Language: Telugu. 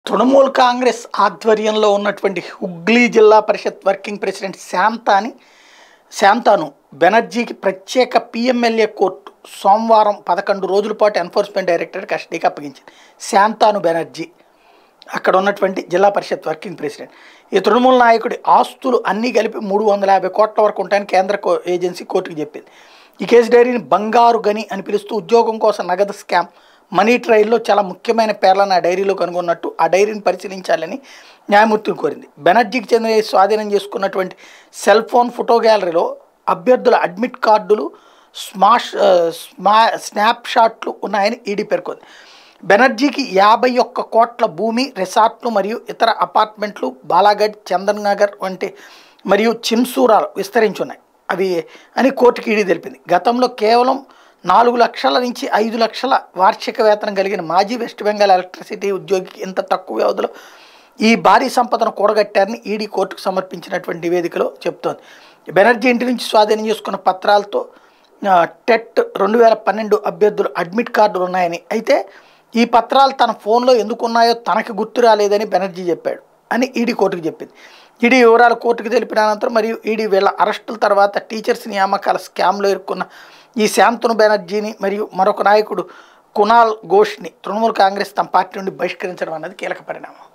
తృణమూల్ కాంగ్రెస్ ఆధ్వర్యంలో ఉన్నటువంటి హుగ్లీ జిల్లా పరిషత్ వర్కింగ్ ప్రెసిడెంట్ శాంతాని శాంతాను బెనర్జీకి ప్రత్యేక పిఎంఎల్ఏ కోర్టు సోమవారం పదకొండు రోజుల పాటు ఎన్ఫోర్స్మెంట్ డైరెక్టరేట్ కస్టడీకి అప్పగించింది శాంతాను బెనర్జీ అక్కడ ఉన్నటువంటి జిల్లా పరిషత్ వర్కింగ్ ప్రెసిడెంట్ ఈ తృణమూల నాయకుడి ఆస్తులు అన్నీ కలిపి మూడు వందల యాభై కోట్ల వరకు ఉంటాయని కేంద్ర కో ఏజెన్సీ కోర్టుకు చెప్పింది ఈ కేసు డైరీని బంగారు గని అని పిలుస్తూ ఉద్యోగం కోసం నగదు స్కామ్ మనీ ట్రయల్లో చాలా ముఖ్యమైన పేర్లను ఆ డైరీలో కనుగొన్నట్టు ఆ డైరీని పరిశీలించాలని న్యాయమూర్తిని కోరింది బెనర్జీకి చెందిన స్వాధీనం చేసుకున్నటువంటి సెల్ ఫోన్ ఫోటో గ్యాలరీలో అభ్యర్థుల అడ్మిట్ కార్డులు స్మాష్ ఆ, స్మా స్నాప్ షాట్లు ఉన్నాయని ఈడీ పేర్కొంది బెనర్జీకి యాభై ఒక్క కోట్ల భూమి రిసార్ట్లు మరియు ఇతర అపార్ట్మెంట్లు బాలాగఢ్ చందన్ నగర్ వంటి మరియు చిన్సూరాలు విస్తరించున్నాయి అవి అని కోర్టుకి ఈడీ తెలిపింది గతంలో కేవలం నాలుగు లక్షల నుంచి ఐదు లక్షల వార్షిక వేతనం కలిగిన మాజీ వెస్ట్ బెంగాల్ ఎలక్ట్రిసిటీ ఉద్యోగికి ఇంత తక్కువ వ్యవధిలో ఈ భారీ సంపదను కూడగట్టారని ఈడీ కోర్టుకు సమర్పించినటువంటి నివేదికలో చెప్తోంది బెనర్జీ ఇంటి నుంచి స్వాధీనం చేసుకున్న పత్రాలతో ఆ, టెట్ రెండు వేల పన్నెండు అభ్యర్థులు అడ్మిట్ కార్డులు ఉన్నాయని అయితే ఈ పత్రాలు తన ఫోన్లో ఎందుకు ఉన్నాయో తనకి గుర్తు రాలేదని బెనర్జీ చెప్పాడు అని ఈడీ కోర్టుకు చెప్పింది ఈడీ వివరాలు కోర్టుకు తెలిపిన అనంతరం మరియు ఈడీ వీళ్ళ అరెస్టుల తర్వాత టీచర్స్ నియామకాల స్కామ్లో ఇరుక్కున్న ఈ శాంతను బెనర్జీని మరియు మరొక నాయకుడు కునాల్ ఘోష్ని తృణమూల్ కాంగ్రెస్ తమ పార్టీ నుండి బహిష్కరించడం అన్నది కీలక పరిణామం